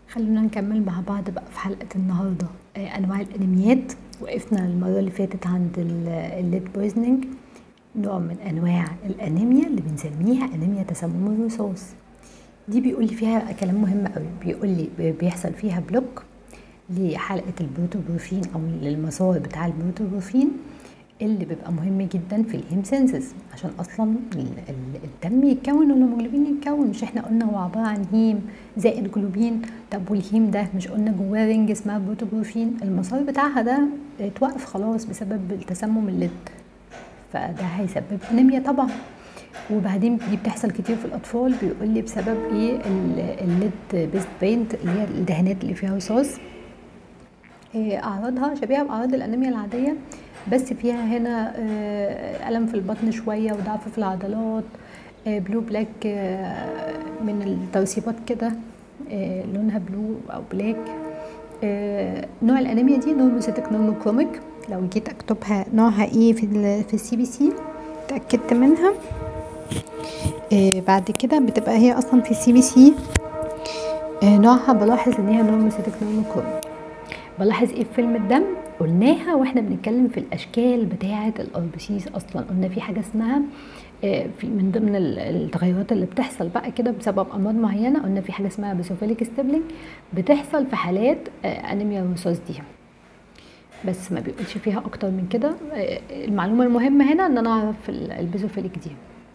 خلونا نكمل مع بعض بقى في حلقة النهاردة آه، أنواع الأنيميات وقفنا المرة اللي فاتت عند الليد بويزنينج نوع من أنواع الأنيميا اللي بنسميها أنيميا تسمم الرصاص دي بيقول لي فيها كلام مهم قوي بيقول لي بي- بيحصل فيها بلوك لحلقة البروتوبروفين أو للمسار بتاع البروتوبروفين اللي بيبقى مهم جدا في الهيم سينسز عشان اصلا ال- ال- الدم يتكون والهيموجلوبين يتكون مش احنا قلنا هو عباره عن هيم زائد جلوبين طب والهيم ده مش قلنا جواه رينج اسمها بروتوبروفين المسار بتاعها ده اتوقف خلاص بسبب التسمم الليد فده هيسبب انيميا طبعا وبعدين دي بتحصل كتير في الاطفال بيقول لي بسبب ايه ال- الليد بيست بينت اللي هي الدهانات اللي فيها رصاص إيه، اعراضها شبيهه باعراض الانيميا العاديه بس فيها هنا آه، الم في البطن شويه وضعف في العضلات آه، بلو بلاك آه، من التوصيفات كده آه، لونها بلو او بلاك آه، نوع الانيميا دي نورموسيتك نورموكروميك لو جيت اكتبها نوعها ايه في ال في السي بي سي اتاكدت منها آه، بعد كده بتبقى هي اصلا في السي بي سي نوعها بلاحظ ان هي نورموسيتك نورموكروميك بلاحظ ايه في فيلم الدم قلناها واحنا بنتكلم في الاشكال بتاعه الاربسيس اصلا قلنا في حاجه اسمها آه، في من ضمن ال- التغيرات اللي بتحصل بقى كده بسبب امراض معينه قلنا في حاجه اسمها بيسوفيليك ستيبلينج بتحصل في حالات آه، انيميا الرصاص دي بس ما بيقولش فيها اكتر من كده آه، المعلومه المهمه هنا ان انا اعرف ال- البيزوفيليك دي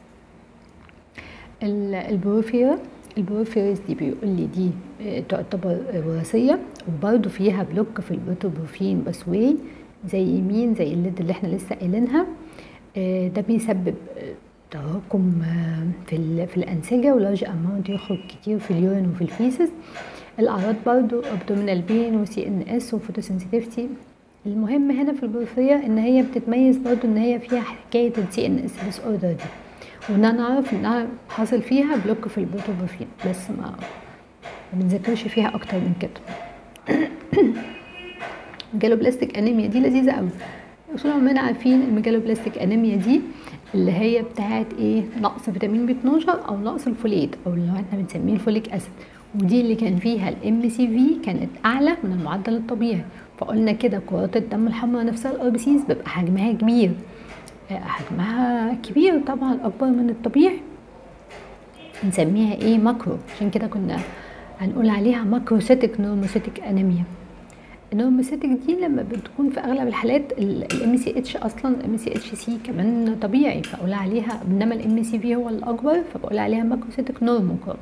ال- البروفيرا البروفيرز دي بيقول لي دي آه، تعتبر وراثية وبرضه فيها بلوك في البروتوبروفين باسواي زي مين زي الليد اللي احنا لسه قايلينها آه، ده بيسبب آه، تراكم آه، في ال- في الأنسجة ولارج اماونت يخرج كتير في اليورين وفي الفيسز الأعراض برضه ابدومينال بين وسي ان اس وفوتوسنسيتيفيتي المهم هنا في البروفيريا ان هي بتتميز برضه ان هي فيها حكاية السي ان اس ديس اوردر دي وان انا اعرف انها حاصل فيها بلوك في البروتوبروفين بس ما ما بنذاكرش فيها اكتر من كده ميجالوبلاستيك انيميا دي لذيذه قوي طول عمرنا عارفين الميجالوبلاستيك انيميا دي اللي هي بتاعت ايه نقص فيتامين بي 12 او نقص الفوليت او اللي احنا بنسميه الفوليك اسيد ودي اللي كان فيها الام سي في كانت اعلى من المعدل الطبيعي فقلنا كده كرات الدم الحمراء نفسها الار بي سيز بيبقى حجمها كبير آه، حجمها كبير طبعا اكبر من الطبيعي نسميها ايه ماكرو عشان كده كنا هنقول عليها ماكروسيتك نورموسيتك انيميا النورموسيتك دي لما بتكون في اغلب الحالات الام سي اتش اصلا الام سي اتش سي كمان طبيعي فاقول عليها انما الام سي في هو الاكبر فبقول عليها ماكروسيتك نورموكروم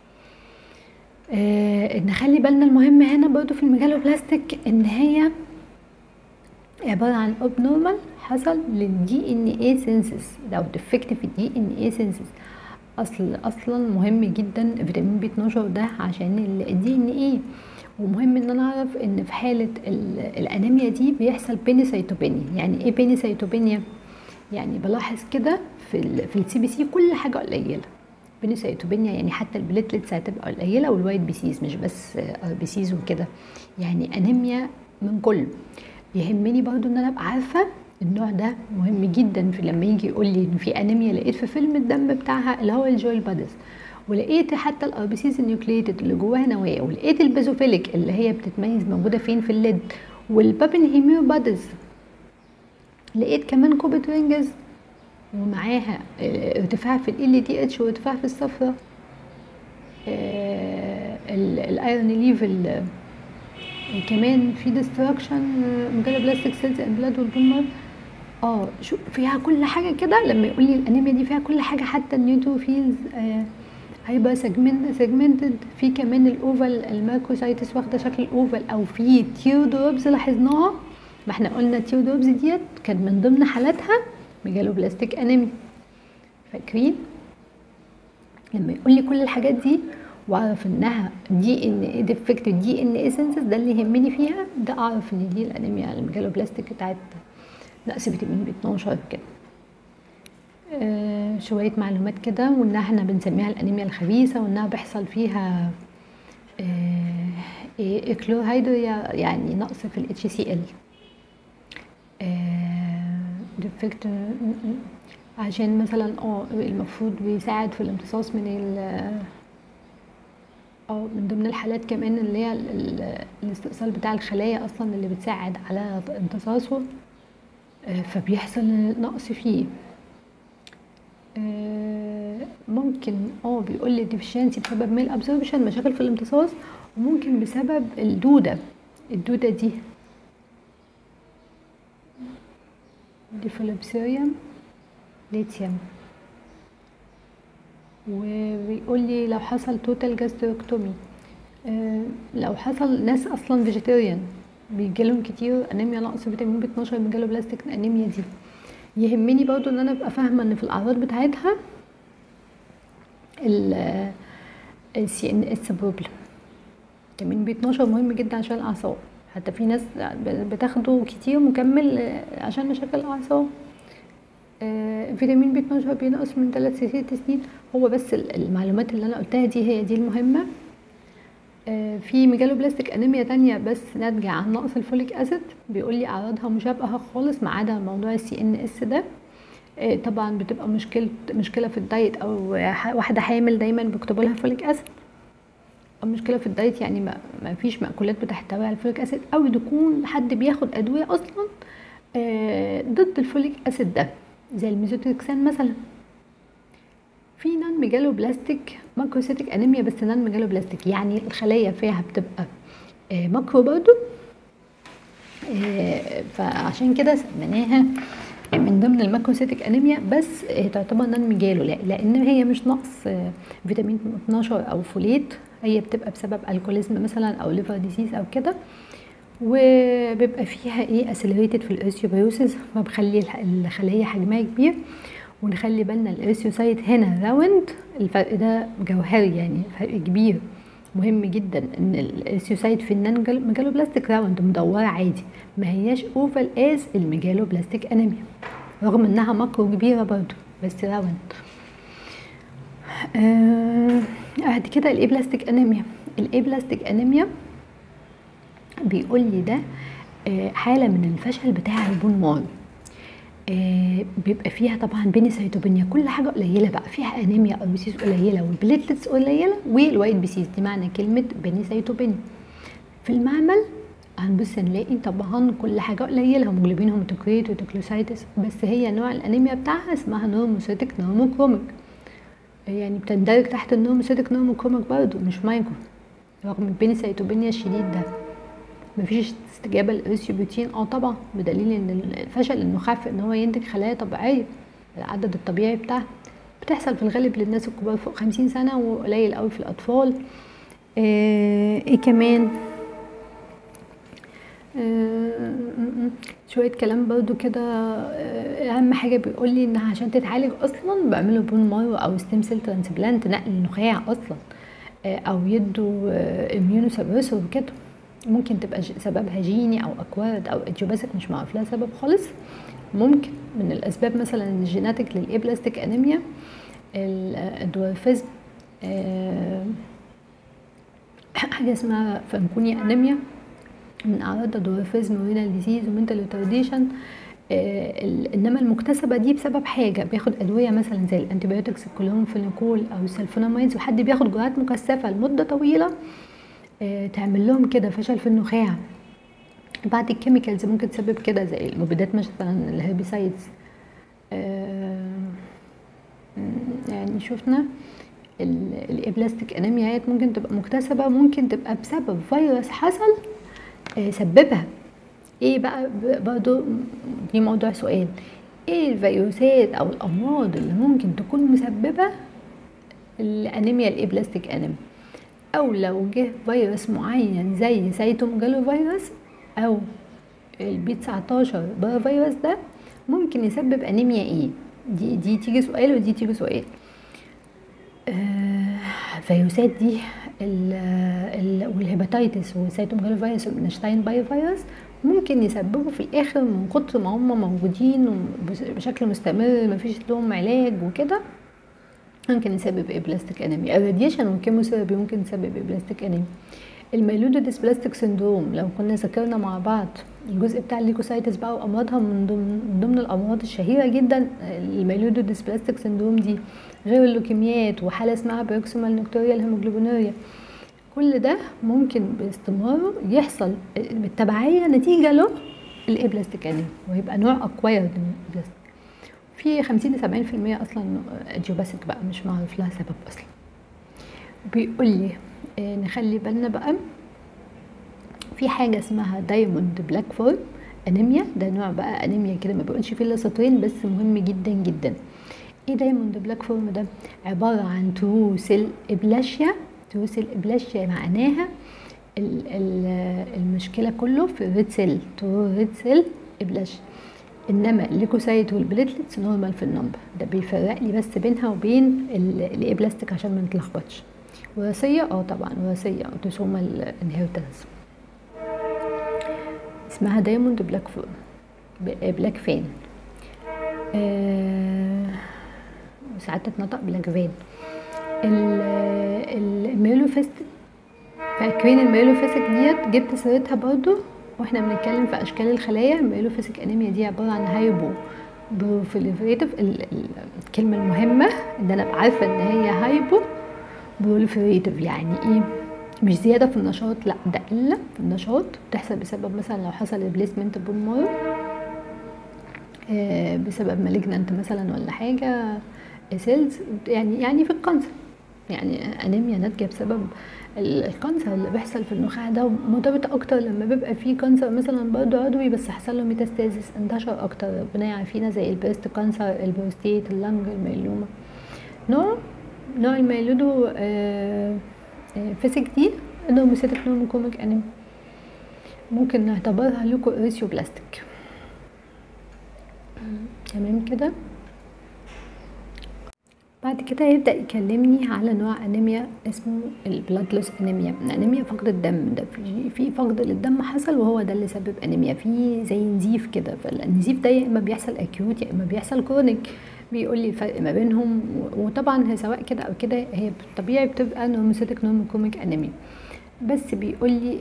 آه نخلي بالنا المهم هنا برضو في الميجالوبلاستيك ان هي عبارة عن abnormal حصل للدي ان اي سينسس لو ديفكت في الدي ان اي سينسس اصل اصلا مهم جدا فيتامين بي 12 ده عشان الدي ان اي ومهم ان انا اعرف ان في حاله ال- الانيميا دي بيحصل بينيسايتوبينيا يعني ايه بينيسايتوبينيا يعني بلاحظ كده في ال في السي بي سي كل حاجه قليله بينيسايتوبينيا يعني حتى البليتلتس هتبقى قليله والوايت بيسيز مش بس ار بي سيز وكده يعني انيميا من كله يهمني برضو ان انا ابقى عارفه النوع ده مهم جدا في لما يجي يقول لي ان في انيميا لقيت في فيلم الدم بتاعها اللي هو الجويل بادز ولقيت حتى الار بي سيز النيوكليتد اللي جواها نواه ولقيت البيزوفيليك اللي هي بتتميز موجوده فين في الليد والبابن هيميو بادز لقيت كمان كوبت رينجز ومعاها آه، ارتفاع في ال دي اتش وارتفاع في الصفرة الايرون ليفل كمان في ديستراكشن مجرد بلاستيك سيلز ان بلاد والبولمر اه شو فيها كل حاجه كده لما يقول لي الانيميا دي فيها كل حاجه حتى النيوتروفيلز آه هيبقى سيجمنتد في كمان الاوفال الماكروسايتس واخده شكل الاوفال او في تيودروبز لاحظناها ما احنا قلنا التيودروبز ديت كان من ضمن حالاتها ميجالوبلاستيك انيميا فاكرين لما يقول لي كل الحاجات دي واعرف انها دي ان ايه ديفكت دي ان ايه سنسس ده اللي يهمني فيها ده اعرف ان دي الانيميا الميجالوبلاستيك بتاعت نقص فيتامين بي 12 كده آه شوية معلومات كده وانها احنا بنسميها الانيميا الخبيثة وانها بيحصل فيها آه إيه كلورهيدريا يعني نقص في ال HCl ديفكت عشان مثلا اه المفروض بيساعد في الامتصاص من ال اه من ضمن الحالات كمان اللي هي ال- ال- الاستئصال بتاع الخلايا اصلا اللي بتساعد على امتصاصه آه، فبيحصل نقص فيه آه، ممكن اه بيقول لي deficiency بسبب ميل ابزوربشن مشاكل في الامتصاص وممكن بسبب الدودة الدودة دي ديفلوبسيريوم ليتيوم وبيقول لي لو حصل توتال جاستروكتومي آه، لو حصل ناس اصلا فيجيتيريان بيجيلهم كتير انيميا نقص فيتامين بي 12 ميجالو بلاستيك الانيميا دي يهمني برضو ان انا ابقى فاهمه ان في الاعراض بتاعتها السي ان اس بروبلم فيتامين بي 12 مهم جدا عشان الاعصاب حتى في ناس بتاخده كتير مكمل آه، عشان مشاكل الاعصاب آه، فيتامين بي 12 بينقص من 3 ل 6 سنين هو بس ال- المعلومات اللي انا قلتها دي هي دي المهمه آه، في ميجالو بلاستيك انيميا تانية بس ناتجة عن نقص الفوليك اسيد بيقول لي اعراضها مشابهة خالص ما عدا موضوع السي ان اس ده آه، طبعا بتبقى مشكلة مشكلة في الدايت او ح- واحدة حامل دايما بيكتبوا لها فوليك اسيد او مشكلة في الدايت يعني ما, ما فيش مأكولات بتحتوي على الفوليك اسيد او يكون حد بياخد ادوية اصلا آه، ضد الفوليك اسيد ده زي الميزوتريكسان مثلا في نان ميجالو بلاستيك ماكروسيتك انيميا بس نان ميجالو بلاستيك يعني الخلايا فيها بتبقى آه، ماكرو برضو آه، فعشان كده سميناها من ضمن الماكروسيتك انيميا بس آه، تعتبر نان ميجالو لا- لان هي مش نقص آه، فيتامين 12 او فوليت هي بتبقى بسبب الكوليزم مثلا او ليفر ديزيز او كده وبيبقى فيها ايه اسيلريتد في الاوستيوبيوسيس فبخلي الح- الخليه حجمها كبير ونخلي بالنا الاوستيوسايت هنا راوند الفرق ده جوهري يعني فرق كبير مهم جدا ان الاوستيوسايت في النان ميجالو بلاستيك راوند مدوره عادي ما هياش اوفال از الميجالو بلاستيك انيميا رغم انها ماكرو كبيره برضو بس راوند آه بعد كده الاي بلاستيك انيميا الاي بلاستيك انيميا بيقول لي ده آه، حاله من الفشل بتاع البون مارو آه، بيبقى فيها طبعا بينيسايتوبينيا كل حاجه قليله بقى فيها انيميا او بيسيس قليله والبليتلتس قليله والوايت بيسيس دي معنى كلمه بينيسايتوبينيا في المعمل هنبص نلاقي طبعا كل حاجه قليله هيموجلوبين هيماتوكريت وتوكلوسايتس بس هي نوع الانيميا بتاعها اسمها نورموسيتك نورموكروميك يعني بتندرج تحت النورموسيتك نورموكروميك برضه مش مايكرو رغم البينيسايتوبينيا الشديد ده مفيش استجابه للاريثروبيوتين اه طبعا بدليل ان الفشل انه خاف ان هو ينتج خلايا طبيعيه العدد الطبيعي بتاعها بتحصل في الغالب للناس الكبار فوق خمسين سنة وقليل قوي في الأطفال آه، ايه كمان آه، شوية كلام برضو كده آه، أهم حاجة بيقول لي إنها عشان تتعالج أصلا بيعملوا بون مارو أو ستيم سيل ترانسبلانت نقل النخاع أصلا آه، أو يدوا اميونو سبريسور وكده ممكن تبقى ج- سببها جيني او اكوارد او اجيوباثيك مش معروف لها سبب خالص ممكن من الاسباب مثلا الجيناتيك للايبلاستيك انيميا ال- الدوارفيزم آه، حاجه اسمها فانكونيا انيميا من اعراض الدوارفيزم ورينال ديزيز ومنتال ريتارديشن انما المكتسبه دي بسبب حاجه بياخد ادويه مثلا زي الانتيبيوتكس الكلومفينيكول او السلفوناميدز وحد بياخد جرعات مكثفه لمده طويله آه، تعمل لهم كده فشل في النخاع بعد الكيميكالز ممكن تسبب كده زي المبيدات مثلا الهيربيسايدز آه، م- يعني شفنا ال- الابلاستيك انيميا ممكن تبقى مكتسبه ممكن تبقى بسبب فيروس حصل آه، سببها ايه بقى ب- برضو دي موضوع سؤال ايه الفيروسات او الامراض اللي ممكن تكون مسببه الانيميا الابلاستيك انيميا او لو جه فيروس معين زي سيتوميجالو فيروس او البي 19 بارا فيروس ده ممكن يسبب انيميا ايه دي دي تيجي سؤال ودي تيجي سؤال آه، الفيروسات دي ال- ال- والهيباتيتس والسيتوميجالو فيروس والمنشتاين بايو فيروس ممكن يسببوا في الاخر من كتر ما هم موجودين وبس- بشكل مستمر مفيش لهم علاج وكده ممكن يسبب ابلاستيك انيميا الراديشن والكيموثيرابي ممكن يسبب ابلاستيك انيميا الميلودو ديسبلاستيك سندروم لو كنا ذاكرنا مع بعض الجزء بتاع الليكوسايتس بقى وامراضها من ضمن من ضمن الامراض الشهيره جدا الميلودو ديسبلاستيك سندروم دي غير اللوكيميات وحاله اسمها بيروكسيمال نكتوريال هيموجلوبينوريا كل ده ممكن باستمراره يحصل بالتبعية نتيجة له الابلاستيك انيميا ويبقى نوع اكوايرد من الابلاستيك في 50 ل 70% اصلا اجيوباسيك بقى مش معروف لها سبب اصلا بيقول لي آه، نخلي بالنا بقى في حاجه اسمها دايموند بلاك فورم انيميا ده نوع بقى انيميا كده ما بيقولش فيه الا سطرين بس مهم جدا جدا ايه دايموند بلاك فورم ده عباره عن ترو سيل ابلاشيا ترو سيل ابلاشيا معناها ال- ال- المشكله كله في الريد سيل ترو ريد سيل ابلاشيا انما الليكوسايت والبليتلتس نورمال في النمبر ده بيفرق لي بس بينها وبين ال- الابلاستيك عشان ما نتلخبطش وراثيه اه طبعا وراثيه اوتوسومال انهيرتنس اسمها دايموند بلاك فورم ب- بلاك فين آه ساعات تتنطق بلاك فين ال- الميلوفيست فاكرين الميلوفيسك ديت جبت سيرتها برضو واحنا بنتكلم في اشكال الخلايا الميلوفيسك انيميا دي عباره عن هايبو بروليفريتيف الكلمه المهمه ان انا ابقى عارفه ان هي هايبو بروليفريتيف يعني ايه مش زياده في النشاط لا ده قله في النشاط بتحصل بسبب مثلا لو حصل ريبليسمنت بون مارو آه، بسبب مالجنانت مثلا ولا حاجه سيلز يعني يعني في الكانسر يعني انيميا ناتجه بسبب ال- الكانسر اللي بيحصل في النخاع ده مرتبط اكتر لما بيبقى فيه كانسر مثلا برضه عضوي بس حصل له ميتاستازيس انتشر اكتر ربنا يعافينا زي البريست كانسر البروستيت اللنج الميلوما نوع نوع الميلودو آه آه فيسك دي نورموسيتك نورموكوميك انيميا ممكن نعتبرها لوكو اريثيو بلاستيك تمام كده بعد كده يبدأ يكلمني على نوع أنيميا اسمه البلادلس أنيميا أنيميا فقد الدم ده في في فقد للدم حصل وهو ده اللي سبب أنيميا في زي نزيف كده فالنزيف ده يا إما بيحصل أكيوت يا إما بيحصل كرونيك بيقول لي الفرق ما بينهم وطبعا هي سواء كده أو كده هي طبيعي بتبقى نورموسيتك نورموكوميك أنيميا بس بيقول لي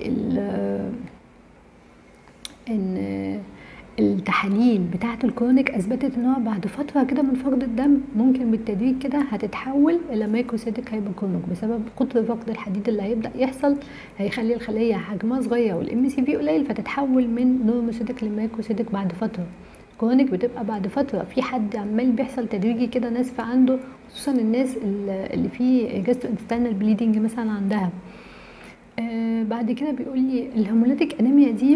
ان التحاليل بتاعة الكرونيك أثبتت إن هو بعد فترة كده من فقد الدم ممكن بالتدريج كده هتتحول إلى مايكروسيتك هايبوكرونيك بسبب كتر فقد الحديد اللي هيبدأ يحصل هيخلي الخلية حجمها صغير والام سي في قليل فتتحول من نورموسيتك لمايكروسيتك بعد فترة كرونيك بتبقى بعد فترة في حد عمال بيحصل تدريجي كده ناس في عنده خصوصا الناس اللي في جاستو انتستينال بليدنج مثلا عندها آه بعد كده بيقول لي الهيموليتيك انيميا دي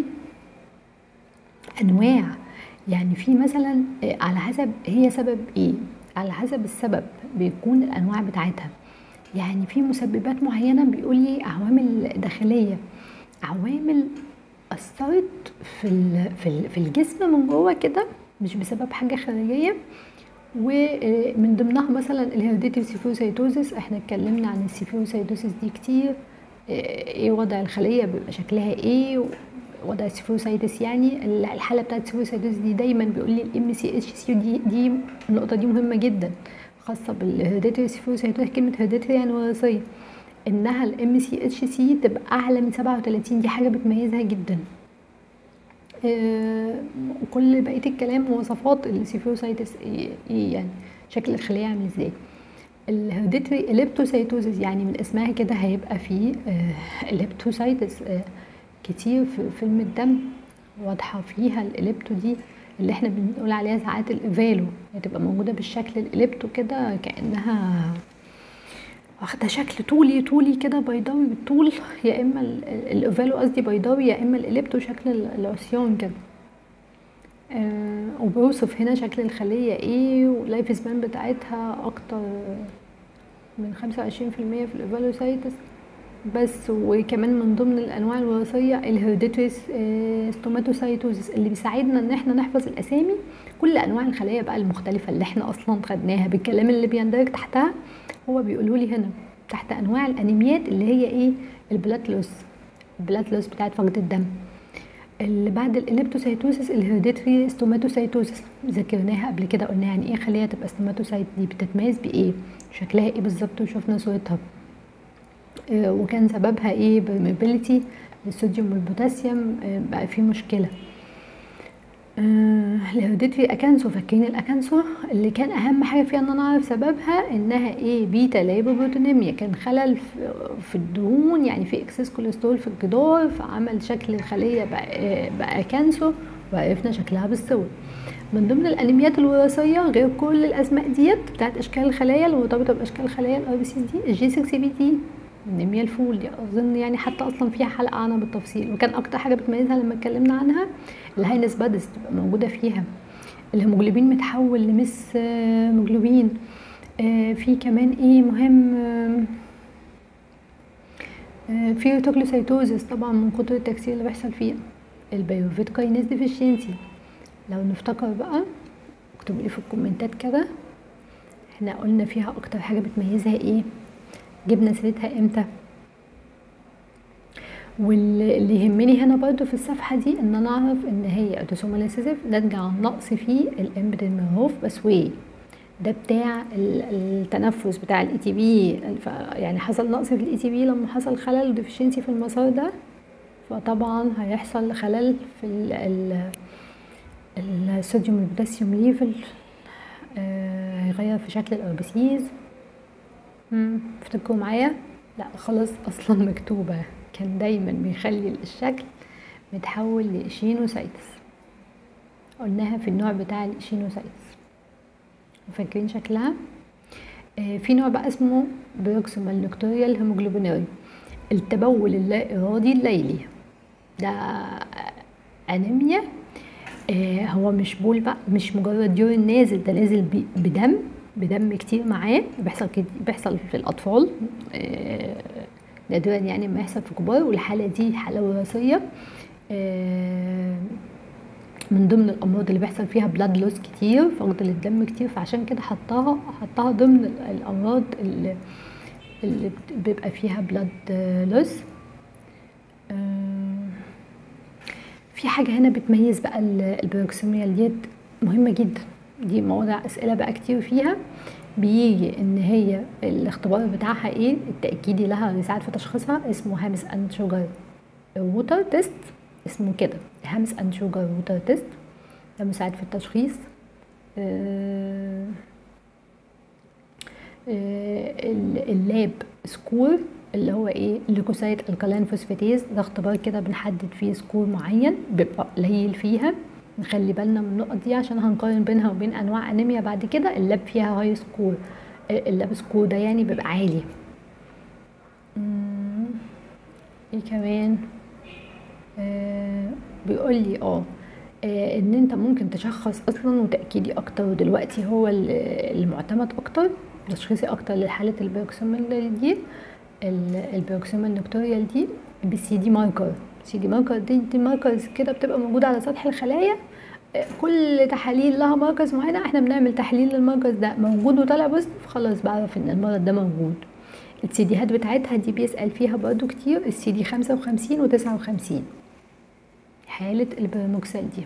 انواع يعني في مثلا على حسب هي سبب ايه على حسب السبب بيكون الانواع بتاعتها يعني في مسببات معينه بيقول لي عوامل داخليه عوامل اثرت في في في الجسم من جوه كده مش بسبب حاجه خارجيه ومن ضمنها مثلا الهيرديتي سيفوسايتوزيس احنا اتكلمنا عن السيفوسايتوزيس دي كتير ايه وضع الخليه بيبقى شكلها ايه وضع السيفوسايتس يعني الحاله بتاعت السيفوسايتس دي دايما بيقول لي الام سي اتش سي دي دي النقطه دي مهمه جدا خاصه بالهيرديتري سيفوسايتس كلمه هيرديتري يعني وراثيه انها الام سي اتش سي تبقى اعلى من 37 دي حاجه بتميزها جدا آه كل بقيه الكلام مواصفات السيفوسايتس ايه يعني شكل الخليه عامل ازاي الهيرديتري اليبتوسايتوزيس يعني من اسمها كده هيبقى فيه آه اليبتوسايتس آه كتير في فيلم الدم واضحة فيها الإليبتو دي اللي احنا بنقول عليها ساعات الإيفالو هتبقى موجودة بالشكل الإليبتو كده كأنها واخدة شكل طولي طولي كده بيضاوي بالطول يا إما الإيفالو قصدي بيضاوي يا إما الإليبتو شكل العصيان كده آه وبوصف هنا شكل الخلية ايه واللايف سبان بتاعتها أكتر من خمسة وعشرين في المية في الإيفالوسايتس بس وكمان من ضمن الانواع الوراثيه الهيرديتريس ستوماتوسايتوزيس اللي بيساعدنا ان احنا نحفظ الاسامي كل انواع الخلايا بقى المختلفه اللي احنا اصلا خدناها بالكلام اللي بيندرج تحتها هو بيقولوا لي هنا تحت انواع الانيميات اللي هي ايه البلاتلوس البلاتلوس بتاعت فقد الدم اللي بعد الانبتوسايتوزيس الهيرديتري ستوماتوسايتوزيس ذاكرناها قبل كده قلنا يعني ايه خليه تبقى ستوماتوسايت دي بتتميز بايه شكلها ايه بالظبط وشفنا صورتها وكان سببها ايه بالموبيليتي الصوديوم والبوتاسيوم بقى في مشكله آه الهيرديتري اكانسو فاكرين الاكانسو اللي كان اهم حاجه فيها ان انا اعرف سببها انها ايه بيتا لايبوبروتينيميا كان خلل في, في الدهون يعني في اكسس كوليسترول في الجدار فعمل شكل الخليه بقى, بقى كانسو وعرفنا شكلها بالصور من ضمن الانيميات الوراثيه غير كل الاسماء ديت بتاعت اشكال الخلايا المرتبطه باشكال الخلايا الار بي سي دي الجي 6 بي تي انيميا الفول دي اظن يعني حتى اصلا فيها حلقه عنها بالتفصيل وكان اكتر حاجه بتميزها لما اتكلمنا عنها الهاينس بادس تبقى موجوده فيها الهيموجلوبين متحول لمس هيموجلوبين آه في كمان ايه مهم آه في ريتوكلوسيتوزس طبعا من كتر التكسير اللي بيحصل فيها البيوفيت كاينيز ديفيشنسي لو نفتكر بقى اكتبوا لي في الكومنتات كده احنا قلنا فيها اكتر حاجه بتميزها ايه جبنا سيرتها امتى واللي يهمني هنا برضو في الصفحه دي ان انا اعرف ان هي اوتوسومال ريسيسيف ناتجه عن نقص في الامبريميروف باسوي ده بتاع التنفس بتاع الاي تي بي يعني حصل نقص في الاي تي بي لما حصل خلل وديفيشنسي في المسار ده فطبعا هيحصل خلل في ال ال الصوديوم والبوتاسيوم ليفل آه هيغير في شكل الاربسيز افتكروا معايا لا خلاص اصلا مكتوبه كان دايما بيخلي الشكل متحول لإشينوسايتس قلناها في النوع بتاع الإشينوسايتس فاكرين شكلها آه في نوع بقى اسمه بروكسيمال نكتوريال هيموجلوبينوري التبول اللا إرادي الليلي ده أنيميا آه هو مش بول بقى مش مجرد يورين نازل ده نازل بدم بدم كتير معاه بيحصل بيحصل في الأطفال آه نادرا يعني ما يحصل في الكبار والحالة دي حالة وراثية من ضمن الأمراض اللي بيحصل فيها بلاد لوس كتير فقد للدم كتير فعشان كده حطها حطها ضمن الأمراض اللي, اللي بيبقى فيها بلاد لوس في حاجة هنا بتميز بقى البروكسيميا ديت مهمة جدا دي مواضع أسئلة بقى كتير فيها بيجي ان هي الاختبار بتاعها ايه التاكيدي لها يساعد في تشخيصها اسمه هامس اند شوجر ووتر تيست اسمه كده هامس اند شوجر ووتر تيست ده مساعد في التشخيص آه آه اللاب سكور اللي هو ايه الليكوسايت الكالين فوسفاتيز ده اختبار كده بنحدد فيه سكور معين بيبقى قليل فيها نخلي بالنا من النقط دي عشان هنقارن بينها وبين انواع انيميا بعد كده اللاب فيها هاي سكور اللاب سكور ده يعني بيبقى عالي ايه كمان آه بيقول لي اه ان انت ممكن تشخص اصلا وتاكيدي اكتر ودلوقتي هو المعتمد اكتر تشخيصي اكتر لحاله البيوكسيمال دي البيوكسيمال نكتوريال دي بالسي دي ماركر سي دي ماركر دي, دي ماركرز كده بتبقى موجوده على سطح الخلايا كل تحاليل لها ماركرز معينه احنا بنعمل تحليل للماركرز ده موجود وطالع بوزيتيف خلاص بعرف ان المرض ده موجود السي ديهات بتاعتها دي بيسال فيها برضو كتير السي دي 55 و 59 حاله البرموكسل دي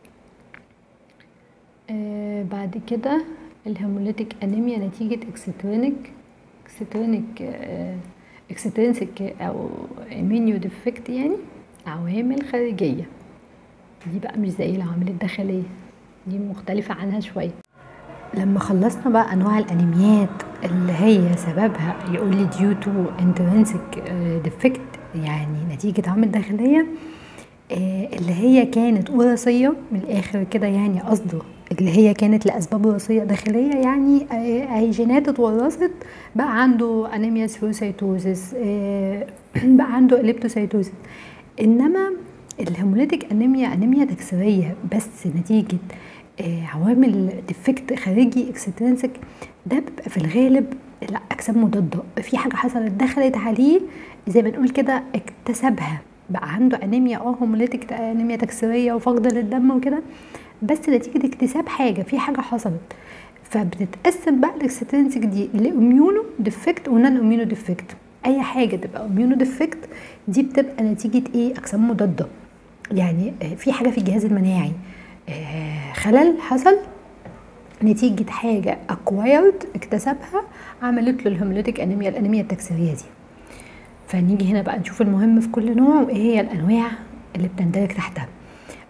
آه بعد كده الهيموليتيك انيميا نتيجه اكسترينيك اكسترينيك آه اكسترينسيك او امينيو ديفكت يعني عوامل خارجية دي بقى مش زي العوامل الداخلية دي مختلفة عنها شوية لما خلصنا بقى انواع الانيميات اللي هي سببها يقول لي ديو تو انترنسك ديفكت يعني نتيجة عوامل داخلية اللي هي كانت وراثية من الاخر كده يعني قصده اللي هي كانت لاسباب وراثيه داخليه يعني اي جينات اتورثت بقى عنده انيميا سيروسايتوزس بقى عنده اليبتوسايتوزس انما الهيموليتيك انيميا انيميا تكسيريه بس نتيجه عوامل ديفكت خارجي اكسترنسك ده بيبقى في الغالب لا اجسام مضاده في حاجه حصلت دخلت عليه زي ما نقول كده اكتسبها بقى عنده انيميا اه هيموليتيك انيميا تكسيريه وفقد للدم وكده بس نتيجه اكتساب حاجه في حاجه حصلت فبتتقسم بقى الاكسترنسك دي لاميونو ديفكت ونان اميونو ديفكت اي حاجه تبقى اميونو ديفكت دي بتبقى نتيجه ايه اجسام مضاده يعني في حاجه في الجهاز المناعي خلل حصل نتيجة حاجة اكوايرد اكتسبها عملت له الهيموليتيك انيميا الانيميا التكسيرية دي فنيجي هنا بقى نشوف المهم في كل نوع وايه هي الانواع اللي بتندرج تحتها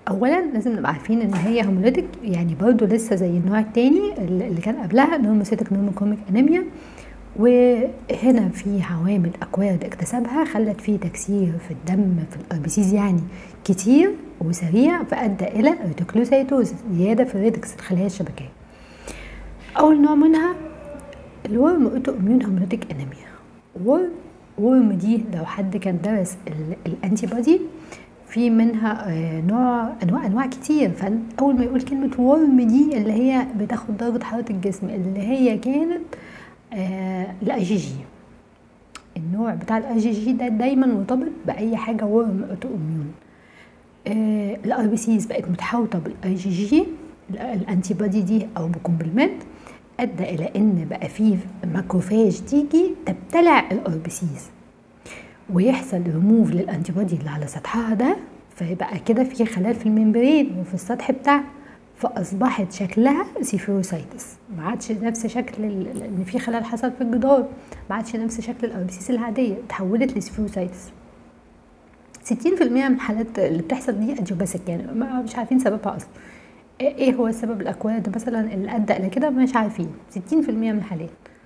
اولا لازم نبقى عارفين ان هي هيموليتيك يعني برضو لسه زي النوع التاني اللي كان قبلها نورموسيتك نورموكوميك انيميا وهنا في عوامل اكوارد اكتسبها خلت في تكسير في الدم في الاربيسيز يعني كتير وسريع فادى الى ريتيكلوسايتوز زياده في الريدكس الخلايا الشبكيه اول نوع منها الورم اوتو اميون هيموليتيك انيميا ورم ورم دي لو حد كان درس الانتي بودي في منها نوع انواع انواع كتير فاول ما يقول كلمه ورم دي اللي هي بتاخد درجه حراره الجسم اللي هي كانت الاي جي جي النوع بتاع الاي جي جي ده دايما مرتبط باي حاجه ورم اوتو اميون الار بي سيز بقت متحوطه بالاي جي جي الانتي بودي دي او بكومبلمنت ادى الى ان بقى فيه ماكروفاج تيجي تبتلع الار بي سيز ويحصل ريموف للانتي بودي اللي على سطحها ده فيبقى كده في خلال في الممبرين وفي السطح بتاعها فاصبحت شكلها سيفيروسايتس ما عادش نفس شكل ان في خلال حصل في الجدار ما عادش نفس شكل الاربسيس العاديه اتحولت لسيفيروسايتس 60% من الحالات اللي بتحصل دي اديوباسيك يعني مش عارفين سببها اصلا ايه هو السبب الاكواد مثلا اللي ادى الى كده مش عارفين 60% من الحالات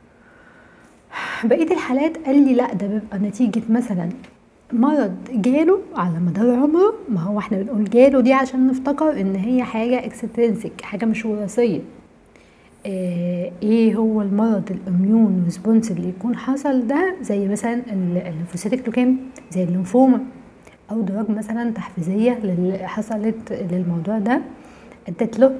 بقيه الحالات قال لي لا ده بيبقى نتيجه مثلا مرض جاله على مدار عمره ما هو احنا بنقول جاله دي عشان نفتكر ان هي حاجه اكسترنسك حاجه مش وراثيه اه ايه هو المرض الاميون ريسبونس اللي يكون حصل ده زي مثلا الليمفوسيتك لوكيم زي الليمفوما او دراج مثلا تحفيزيه اللي حصلت للموضوع ده ادت له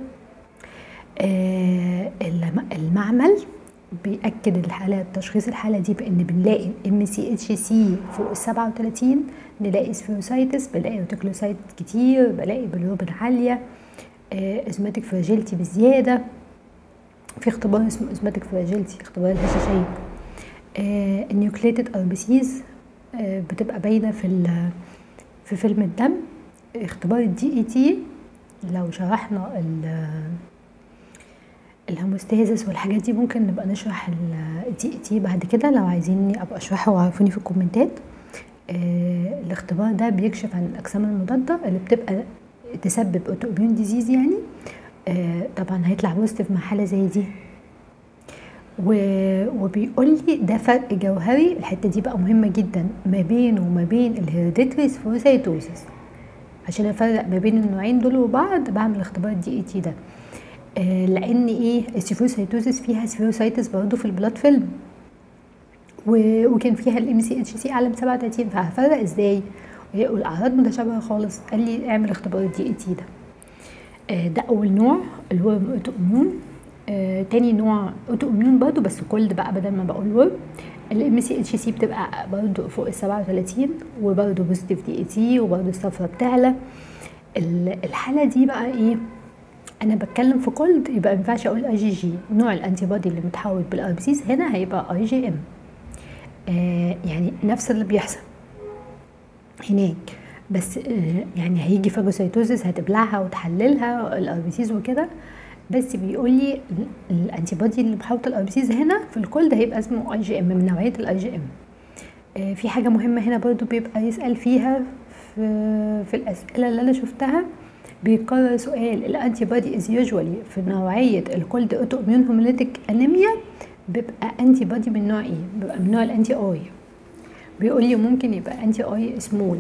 اه المعمل بيأكد الحالة تشخيص الحالة دي بإن بنلاقي ام سي اتش سي فوق ال 37 نلاقي سفيروسايتس بلاقي روتيكلوسايت كتير بلاقي بالروبين عالية ازماتيك فراجيلتي بزيادة في اختبار اسمه ازماتيك فراجيلتي اختبار الهشاشية النيوكليتد ار بي سيز بتبقى باينة في في فيلم الدم اختبار الدي اي تي لو شرحنا الهوموستازيس والحاجات دي ممكن نبقى نشرح الدي اي تي بعد كده لو عايزيني ابقى اشرحه وعرفوني في الكومنتات آه الاختبار ده بيكشف عن الاجسام المضاده اللي بتبقى تسبب اوتو اميون ديزيز يعني آه طبعا هيطلع بوزيتيف مع حاله زي دي وبيقول لي ده فرق جوهري الحته دي بقى مهمه جدا ما بينه وما بين الهيريديتري سفوروسايتوسيس عشان افرق ما بين النوعين دول وبعض بعمل اختبار الدي اي تي ده آه لان ايه السيفوسايتوزيس فيها سفيروسايتس برضه في البلاد فيلم وكان فيها الام سي اتش سي اعلى من 37 فهفرق ازاي والاعراض متشابهه خالص قال لي اعمل اختبار الدي اي تي ده آه ده اول نوع اللي هو اوتو اميون آه تاني نوع اوتو اميون برضه بس كولد بقى بدل ما بقول ورم الام سي اتش سي بتبقى برضه فوق ال 37 وبرضه بوزيتيف دي اي تي وبرضه الصفرة بتعلى الحاله دي بقى ايه انا بتكلم في كولد يبقى ما ينفعش اقول اي جي جي نوع الانتي بودي اللي متحول بالار بي سيز هنا هيبقى اي جي ام آه يعني نفس اللي بيحصل هناك بس آه يعني هيجي فاجوسايتوزيس هتبلعها وتحللها الار بي سيز وكده بس بيقول لي الانتي بودي اللي محوط الار بي سيز هنا في الكولد هيبقى اسمه اي جي ام من نوعيه الاي جي ام آه في حاجه مهمه هنا برضو بيبقى يسال فيها في, في الاسئله اللي انا شفتها بيتكرر سؤال الانتي بودي از يوجوالي في نوعيه الكولد اوتو اميون هوموليتيك انيميا بيبقى انتي بودي من نوع ايه بيبقى من نوع الانتي اي بيقول لي ممكن يبقى انتي اي سمول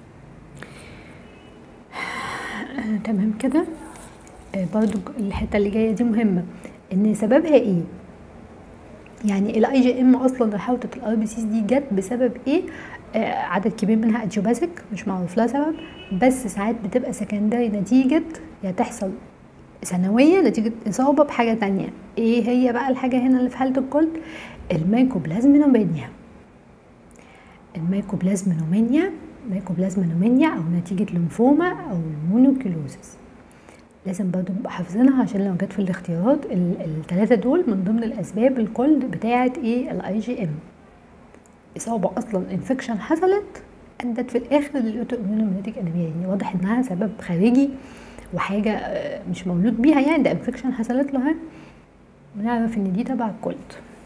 آه تمام كده آه برضو الحته اللي جايه دي مهمه ان سببها ايه يعني الاي جي ام اصلا حوطه الار بي سيز دي جت بسبب ايه آه عدد كبير منها اديوباسيك مش معروف لها سبب بس ساعات بتبقى سكندري نتيجه يا يعني تحصل ثانويه نتيجه اصابه بحاجه تانية ايه هي بقى الحاجه هنا اللي في حاله الكل الميكوبلازمينومينيا الميكوبلازمينومينيا ميكوبلازمينومينيا او نتيجه ليمفوما او المونوكيلوزيس لازم برضو نبقى حافظينها عشان لو جت في الاختيارات الثلاثه دول من ضمن الاسباب الكولد بتاعه ايه الاي جي ام اصابه اصلا انفكشن حصلت ادت في الاخر للاوتو اميونومينيتيك انيميا يعني واضح انها سبب خارجي وحاجه مش مولود بيها يعني ده انفكشن حصلت له ونعرف ان دي تبع الكولد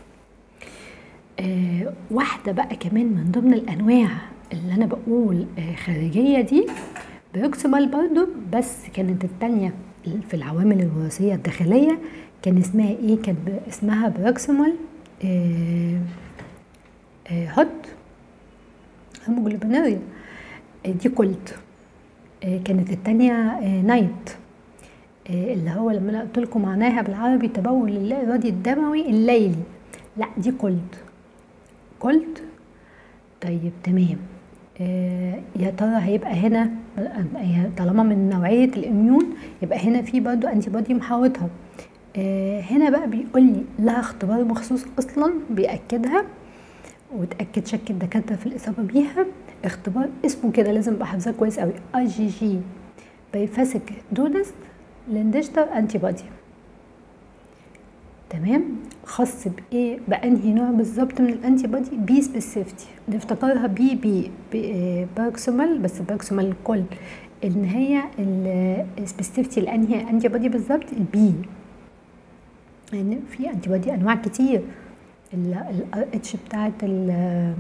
آه واحده بقى كمان من ضمن الانواع اللي انا بقول آه خارجيه دي بروكسيمال برضو بس كانت التانية في العوامل الوراثية الداخلية كان اسمها ايه كان اسمها بروكسيمال آه آه هوت هيموجلوبينوريا آه دي كولت آه كانت التانية آه نايت آه اللي هو لما انا قلت لكم معناها بالعربي تبول اللا ارادي الدموي الليلي لا دي كولت كولت طيب تمام آه يا ترى هيبقى هنا طالما من نوعية الاميون يبقى هنا في برضو انتي بودي محاوطها آه هنا بقى بيقول لي لها اختبار مخصوص اصلا بيأكدها وتأكد شك الدكاترة في الإصابة بيها اختبار اسمه كده لازم ابقى حافظاه كويس قوي اي جي جي بيفاسك دونس لندشتر انتي بودي تمام خاص بايه بانهي نوع بالظبط من الانتي بودي بي سبيسيفتي نفتكرها بي بي, بي باكسومال بس باكسومال الكل ان هي السبيسيفتي لانهي انتي بودي بالظبط البي يعني في انتي بودي انواع كتير الار اتش بتاعت ال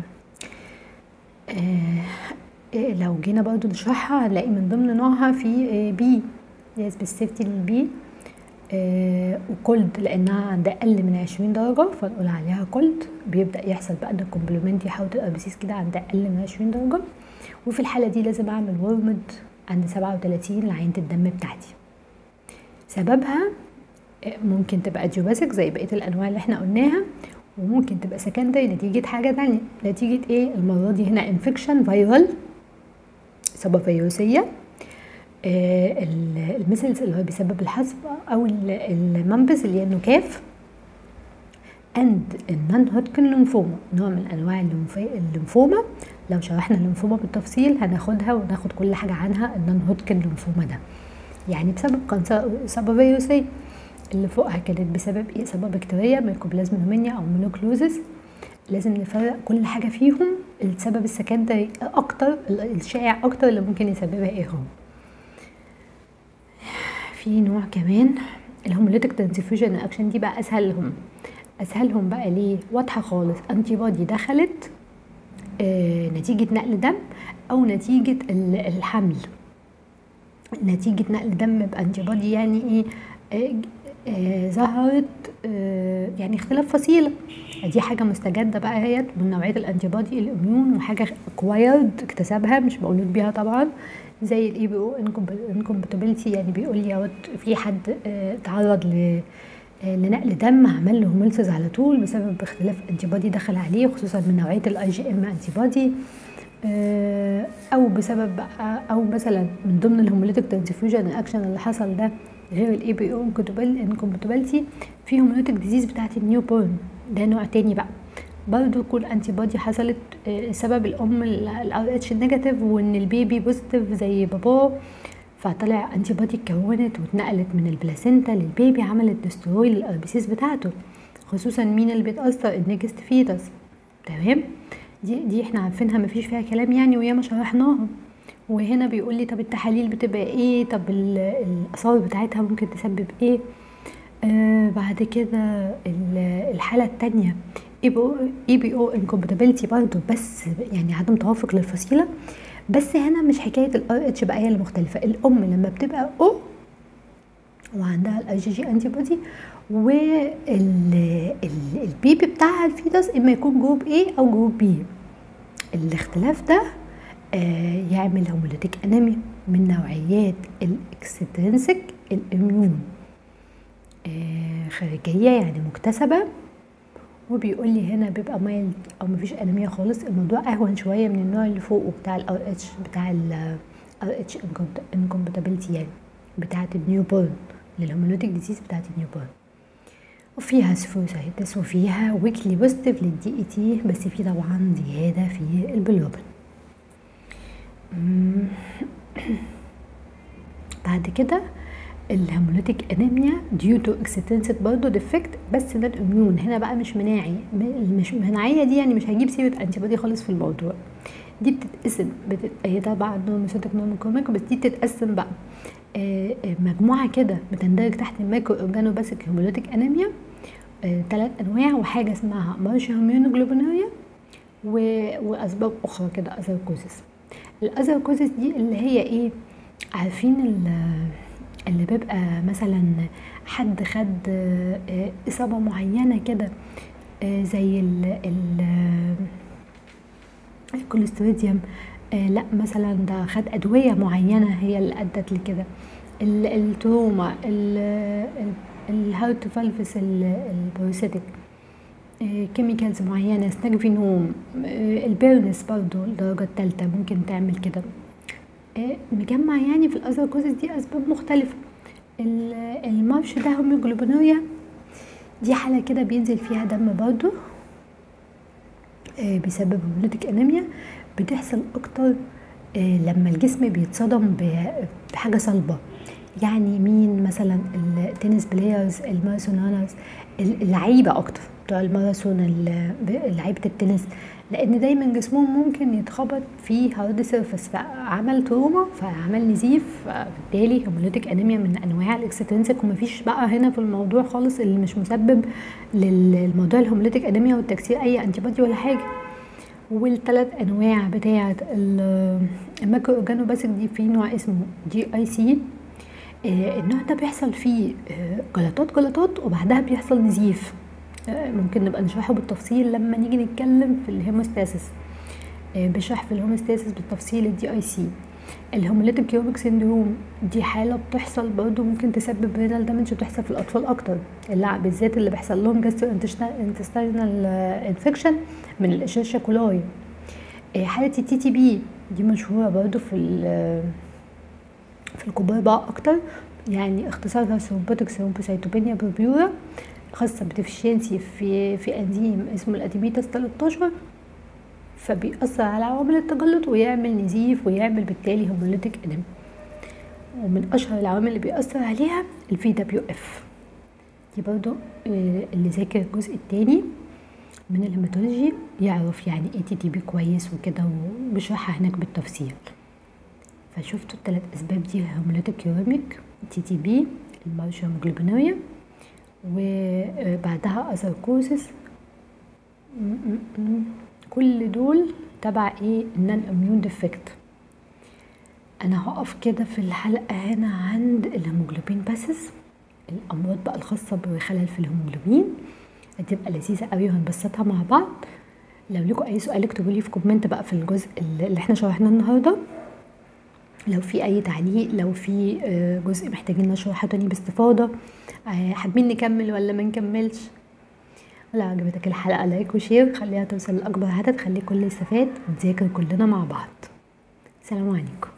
لو جينا برضو نشرحها هنلاقي من ضمن نوعها في بي هي سبيسيفتي للبي آه وكولد لانها عند اقل من 20 درجه فنقول عليها كولد بيبدا يحصل بقى ده كومبلمنت يحاول الار بي سيز كده عند اقل من 20 درجه وفي الحاله دي لازم اعمل ورمد عند 37 لعينه الدم بتاعتي سببها ممكن تبقى جيوباسيك زي بقيه الانواع اللي احنا قلناها وممكن تبقى سكندري نتيجه حاجه تانية نتيجه ايه المره دي هنا انفكشن فيرال اصابه فيروسيه آه المثلز اللي هو بيسبب الحصبة أو المنبس اللي هي النكاف اند النون هودكن ليمفوما نوع من انواع الليمفوما لو شرحنا الليمفوما بالتفصيل هناخدها وناخد كل حاجه عنها النون هودكن ليمفوما ده يعني بسبب كانسر اصابه فيروسيه اللي فوقها كانت بسبب ايه اصابه بكتيريه ميكوبلازما نومينيا او مونوكلوزس لازم نفرق كل حاجه فيهم السبب السكندري اكتر الشائع اكتر اللي ممكن يسببها ايه هو في نوع كمان الهوموليتيك ترانسفيوجن اكشن دي بقى اسهلهم اسهلهم بقى ليه واضحه خالص انتي بودي دخلت آه نتيجه نقل دم او نتيجه الحمل نتيجه نقل دم بانتي بودي يعني ايه آه آه ظهرت آه يعني اختلاف فصيله دي حاجه مستجده بقى هي من نوعيه الانتي بودي الاميون وحاجه اكوايرد اكتسبها مش مولود بيها طبعا زي الاي بي او انكومباتيبلتي يعني بيقول لي في حد اتعرض ل لنقل دم عمل له هوميلسز على طول بسبب اختلاف انتي بودي دخل عليه خصوصا من نوعيه الاي جي ام انتي بودي او بسبب بقى او مثلا من ضمن الهوموليتيك ترانسفيوجن اكشن اللي حصل ده غير الاي بي او انكومباتيبلتي في هوموليتيك ديزيز بتاعت النيو بورن ده نوع تاني بقى برضو كل انتي بودي حصلت سبب الام الار اتش نيجاتيف وان البيبي بوزيتيف زي باباه فطلع انتي بودي اتكونت واتنقلت من البلاسينتا للبيبي عملت دستروي للار بي سيز بتاعته خصوصا مين اللي بيتاثر النيكست فيتس تمام دي دي احنا عارفينها مفيش فيها كلام يعني وياما شرحناها وهنا بيقول لي طب التحاليل بتبقى ايه طب الاثار بتاعتها ممكن تسبب ايه آه بعد كده الحاله التانية اي بي او اي بي او انكومباتيبلتي برضه بس يعني عدم توافق للفصيله بس هنا مش حكايه الار اتش بقى هي اللي مختلفه الام لما بتبقى او وعندها الاي جي جي انتي بودي والبيبي بتاعها الفيتس اما يكون جروب اي او جروب بي الاختلاف ده آه يعمل هوموليتيك انيميا من نوعيات الاكسترنسك الاميون آه خارجيه يعني مكتسبه وبيقول لي هنا بيبقى مايلد او مفيش انيميا خالص الموضوع اهون شويه من النوع اللي فوقه بتاع الار اتش بتاع الار اتش انكومباتيبلتي يعني بتاعه النيو بورن للهومولوتيك ديزيز بتاعه النيو بورن وفيها سفوسايتس وفيها ويكلي بوزيتيف للدي اي تي بس في طبعا زياده في البلوبين بعد كده الهيموليتيك انيميا ديو تو اكستنسيف برضه ديفكت بس ده الاميون هنا بقى مش مناعي مش مناعيه دي يعني مش هجيب سيره انتي بودي خالص في الموضوع دي بتتقسم بتت... هي طبعا نورموسيتك نورموكوميك بس دي بتتقسم بقى آه مجموعه كده بتندرج تحت المايكرو اورجانو باسيك هيموليتيك انيميا ثلاث آه انواع وحاجه اسمها مارشا هيمونوجلوبينوريا و... واسباب اخرى كده اذركوزس الاذركوزس دي اللي هي ايه عارفين ال- اللي بيبقى مثلا حد خد آه، إصابة معينة كده آه، زي ال ال الكوليستريديوم آه لا مثلا ده خد أدوية معينة هي اللي أدت لكده ال- التروما الهارت فالفس البروسيتك كيميكالز معينة سناجفينوم آه، البيرنس برضو الدرجة التالتة ممكن تعمل كده آه، مجمع يعني في الأذر كوزز دي أسباب مختلفة ال- المارش ده هوميوجلوبينوريا دي حالة كده بينزل فيها دم برضو آه، بيسبب هيموليتيك انيميا بتحصل اكتر آه، لما الجسم بيتصدم ب- بحاجه صلبه يعني مين مثلا التنس بلايرز الماراثونرز اللعيبه اكتر بتوع الماراثون ال- لعيبه التنس لان دايما جسمهم ممكن يتخبط في هارد سيرفس فعمل تروما فعمل نزيف فبالتالي هيموليتيك انيميا من انواع الاكسترنسك ومفيش بقى هنا في الموضوع خالص اللي مش مسبب للموضوع الهيموليتيك انيميا والتكسير اي انتي بودي ولا حاجه والثلاث انواع بتاعه الماكرو اورجانوباسيك دي في نوع اسمه جي اي سي النوع ده بيحصل فيه آه، جلطات جلطات وبعدها بيحصل نزيف آه، ممكن نبقى نشرحه بالتفصيل لما نيجي نتكلم في الهيموستاسيس آه، بشرح في الهوموستاسيس بالتفصيل الدي اي سي الهوموليتيك يوبك سيندروم دي حاله بتحصل برضو ممكن تسبب رينال دامج بتحصل في الاطفال اكتر اللي بالذات اللي بيحصل لهم جاسترو انتستينال انفكشن من الاشيرشيا كولاي آه، حاله التي تي بي دي مشهوره برضو في ال- في الكبار بقى اكتر يعني اختصارها ثرومبوتيك ثرومبوسيتوبينيا بربيورا خاصة بديفشنسي في في انزيم اسمه الاديبيتاس 13 فبيأثر على عوامل التجلط ويعمل نزيف ويعمل بالتالي هيموليتيك انيميا ومن اشهر العوامل اللي بيأثر عليها الفي دبليو اف دي برضو آه، اللي ذاكر الجزء التاني من الهيماتولوجي يعرف يعني ايه تي تي بي كويس وكده وبشرحها هناك بالتفصيل فشفتوا الثلاث اسباب دي هيموليتيك يوريميك تي تي بي المارش هيموجلوبينوريا وبعدها اثركوزس كل دول تبع ايه النان اميون ديفكت انا هقف كده في الحلقه هنا عند الهيموجلوبين باسس الامراض بقى الخاصه بخلل في الهيموجلوبين هتبقى لذيذه قوي وهنبسطها مع بعض لو لكم اي سؤال اكتبوا لي في كومنت بقى في الجزء اللي احنا شرحناه النهارده لو في اي تعليق لو في آه، جزء محتاجين نشرحه تاني باستفاضه آه، حابين نكمل ولا ما نكملش لو عجبتك الحلقه لايك وشير خليها توصل لاكبر عدد خلي الكل يستفاد ونذاكر كلنا مع بعض سلام عليكم